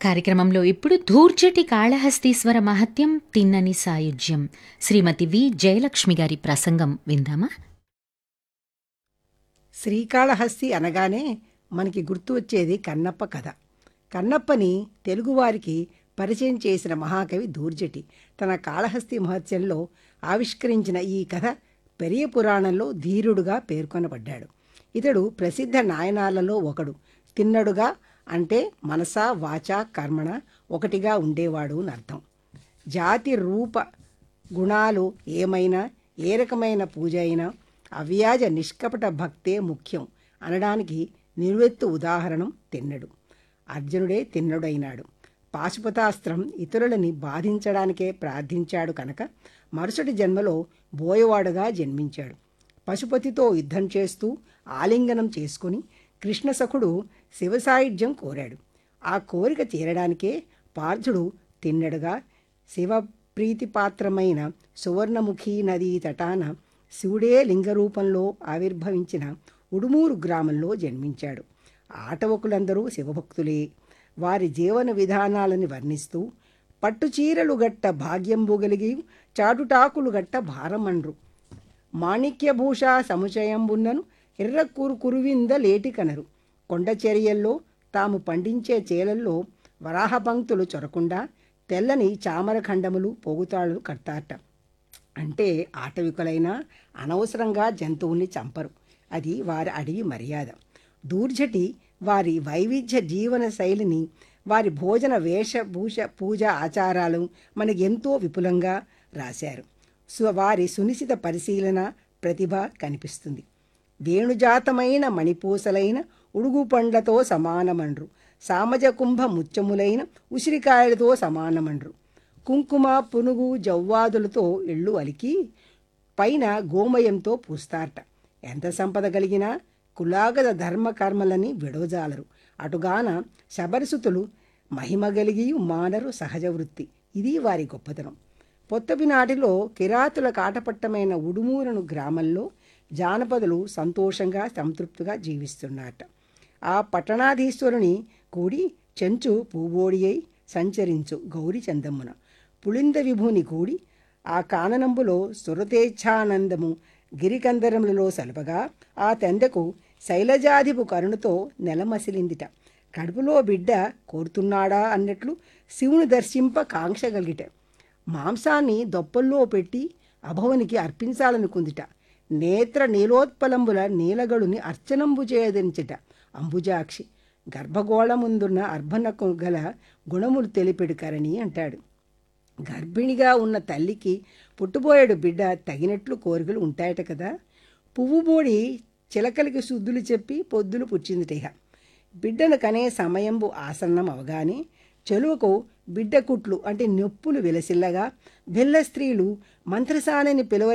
కార్యక్రమంలో ఇప్పుడు ధూర్జటి కాళహస్తీశ్వర మహత్యం తిన్నని సాయుజ్యం శ్రీమతి వి జయలక్ష్మి గారి ప్రసంగం విందామా శ్రీకాళహస్తి అనగానే మనకి గుర్తు వచ్చేది కన్నప్ప కథ కన్నప్పని తెలుగువారికి పరిచయం చేసిన మహాకవి దూర్జటి తన కాళహస్తి మహత్యంలో ఆవిష్కరించిన ఈ కథ పెరియ పురాణంలో ధీరుడుగా పేర్కొనబడ్డాడు ఇతడు ప్రసిద్ధ నాయనాలలో ఒకడు తిన్నడుగా అంటే మనస వాచ కర్మణ ఒకటిగా ఉండేవాడు అని అర్థం జాతి రూప గుణాలు ఏమైనా ఏ రకమైన పూజ అయినా అవ్యాజ నిష్కపట భక్తే ముఖ్యం అనడానికి నిలువెత్తు ఉదాహరణం తిన్నడు అర్జునుడే తిన్నడైనాడు పాశుపతాస్త్రం ఇతరులని బాధించడానికే ప్రార్థించాడు కనుక మరుసటి జన్మలో బోయవాడుగా జన్మించాడు పశుపతితో యుద్ధం చేస్తూ ఆలింగనం చేసుకుని కృష్ణసఖుడు శివసాయుధ్యం కోరాడు ఆ కోరిక తీరడానికే పార్థుడు తిన్నడుగా శివ ప్రీతిపాత్రమైన సువర్ణముఖి నదీ తటాన శివుడే లింగరూపంలో ఆవిర్భవించిన ఉడుమూరు గ్రామంలో జన్మించాడు ఆటవకులందరూ శివభక్తులే వారి జీవన విధానాలను వర్ణిస్తూ పట్టుచీరలు గట్ట భాగ్యంబు కలిగి చాటుటాకులు గట్ట భారమండ్రు మాణిక్యభూష సముచయంబున్నను ఎర్రకూరు కురువింద లేటికనరు కొండచెరియల్లో తాము పండించే చేలల్లో వరాహ పంక్తులు చొరకుండా తెల్లని చామరఖండములు పోగుతాళ్ళు కడతారట అంటే ఆటవికులైనా అనవసరంగా జంతువుల్ని చంపరు అది వారి అడవి మర్యాద దూర్జటి వారి వైవిధ్య జీవన శైలిని వారి భోజన వేషభూష పూజ ఆచారాలు మనకి ఎంతో విపులంగా రాశారు సు వారి సునిశిత పరిశీలన ప్రతిభ కనిపిస్తుంది వేణుజాతమైన మణిపూసలైన ఉడుగు పండ్లతో సమానమండ్రు సామజ కుంభ ముత్యములైన ఉసిరికాయలతో సమానమండ్రు కుంకుమ పునుగు జవ్వాదులతో ఇళ్ళు అలికి పైన గోమయంతో పూస్తారట ఎంత సంపద కలిగినా కులాగద ధర్మ కర్మలని విడవజాలరు అటుగాన శబరిసుతులు మహిమ కలిగి మానరు సహజ వృత్తి ఇది వారి గొప్పతనం పొత్తపి నాటిలో కిరాతుల కాటపట్టమైన ఉడుమూరను గ్రామంలో జానపదులు సంతోషంగా సంతృప్తిగా జీవిస్తున్నారట ఆ పట్టణాధీశ్వరుని కూడి చెంచు పూబోడి అయి సంచరించు గౌరి చందమ్మున పులింద విభూని కూడి ఆ కాననంబులో సురతేచ్ఛానందము గిరికందరములలో సలపగా ఆ తెందకు శైలజాధిపు కరుణతో నెలమసిలిందిట కడుపులో బిడ్డ కోరుతున్నాడా అన్నట్లు శివుని దర్శింప కాంక్ష కలిగిట మాంసాన్ని దొప్పల్లో పెట్టి అభవనికి అర్పించాలనుకుందిట నేత్ర నీలోత్పలంబుల నీలగడుని అర్చనంబు చేయదించట అంబుజాక్షి గర్భగోళముందున్న అర్భనకు గల గుణములు తెలిపెడు కరణి అంటాడు గర్భిణిగా ఉన్న తల్లికి పుట్టుబోయేడు బిడ్డ తగినట్లు కోరికలు ఉంటాయట కదా పువ్వు బోడి చిలకలకి శుద్ధులు చెప్పి పొద్దులు పుచ్చిందిట ఇహ బిడ్డను కనే సమయంబు ఆసన్నం అవగానే చెలువకు బిడ్డ కుట్లు అంటే నొప్పులు విలసిల్లగా బెల్ల స్త్రీలు మంత్రసానని పిలువ